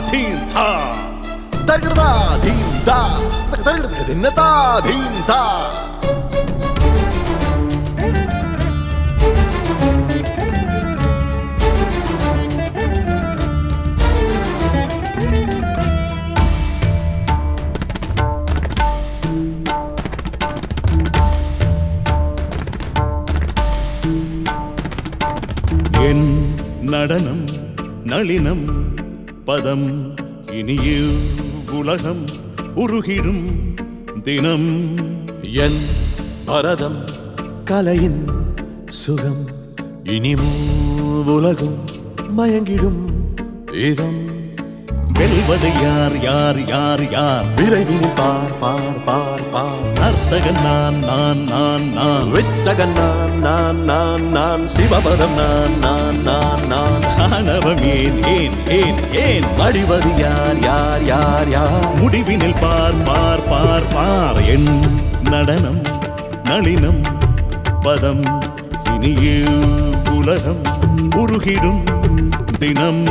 theme தா தருகிறதா theme தா தருகிறது என்னதா தீம் தா என் நடனம் நளினம் பதம் இனிய உலகம் உருகிடும் தினம் என் பரதம் கலையின் சுகம் இனி உலகும் மயங்கிடும் இதம் வெல்வது யார் யார் யார் யார் விரைவில் பார் பார் பார் பார் நர்த்தகன் நான் நான் நான் நான் வித்தகன் நான் நான் நான் நான் சிவபதம் நான் நான் நான் நான் ஆணவம் ஏன் ஏன் ஏன் ஏன் வடிவது யார் யார் யார் யார் முடிவினில் பார் பார் பார் பார் என் நடனம் நளினம் பதம் இனிய உலகம் உருகிடும் தினம்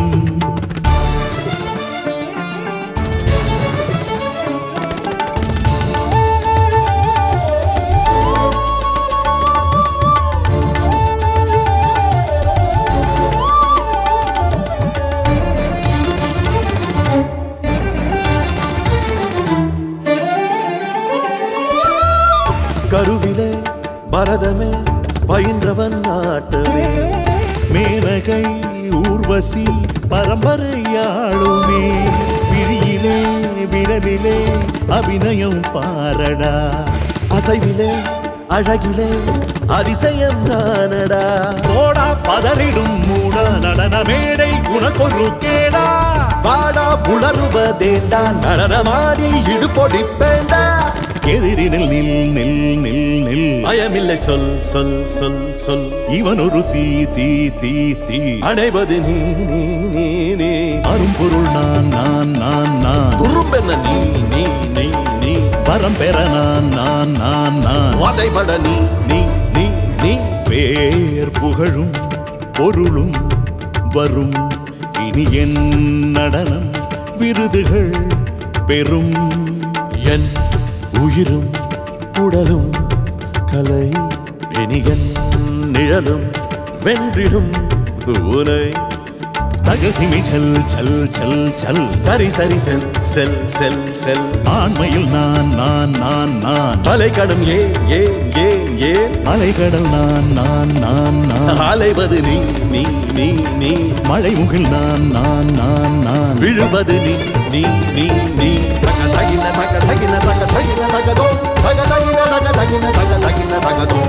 கருவிலே பரதமே பயின்றவன் நாட்டவே மேனகை ஊர்வசி பரம்பரையாளுமே விழியிலே விரலிலே அபிநயம் பாரடா அசைவிலே அழகிலே அதிசயம் தானடா போடா பதறிடும் மூட நடன மேடை உனக்கொரு கேடா வாடா புலருவதேண்டா நடனமாடி இடுபொடிப்பேண்டா எதிரினில் நில் நில் நில் நில் பயமில்லை சொல் சொல் சொல் சொல் இவன் ஒரு தீ தீ தீ தீ அணைவது நீ நீ நீ நீ அரும்பொருள் நான் நான் நான் நான் துரும்பென்ன நீ நீ நீ நீ வரம் பெற நான் நான் நான் நான் வதைபட நீ நீ நீ நீ பேர் புகழும் பொருளும் வரும் இனி என் நடனம் விருதுகள் பெறும் என் உயிரும் உடலும் கலை இனியன் நிழலும் வென்றிடும் உனை தகுதிமை செல் செல் செல் செல் சரி சரி செல் செல் செல் செல் ஆண்மையில் நான் நான் நான் நான் அலைக்கடும் ஏன் ஏன் ஏன் ஏன் அலைகடல் நான் நான் நான் நான் அலைவது நீ நீ நீ நீ மழைமுகில் நான் நான் நான் நான் விழுவது நீ நீ நீ நீ தக தகின தக தகின தக தகின தகதோ தக தகின தக தகின தக தகின தகதோ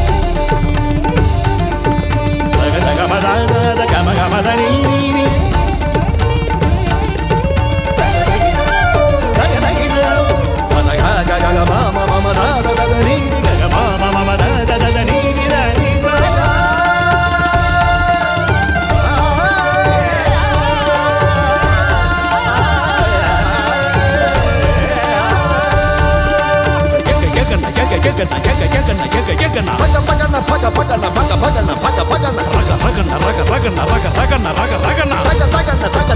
தக தக மத தக கம கம த நீ நீ நீ தக தகின சதக கக கக மாம மம தாத தக நீ தக ம ம ம ம த த த த நீ நீ த நீ த கேக்க கேக்கண்ணா கேக்க கேக்கண்ணா கேக்க கேக்கண்ணா கேக்க கேக்கண்ணா பக பகன பக பகன பக பகன பக பகன ரக ரகண்ணா ரக ரகண்ணா ரக ரகண்ணா ரக ரகண்ணா தக தகன தக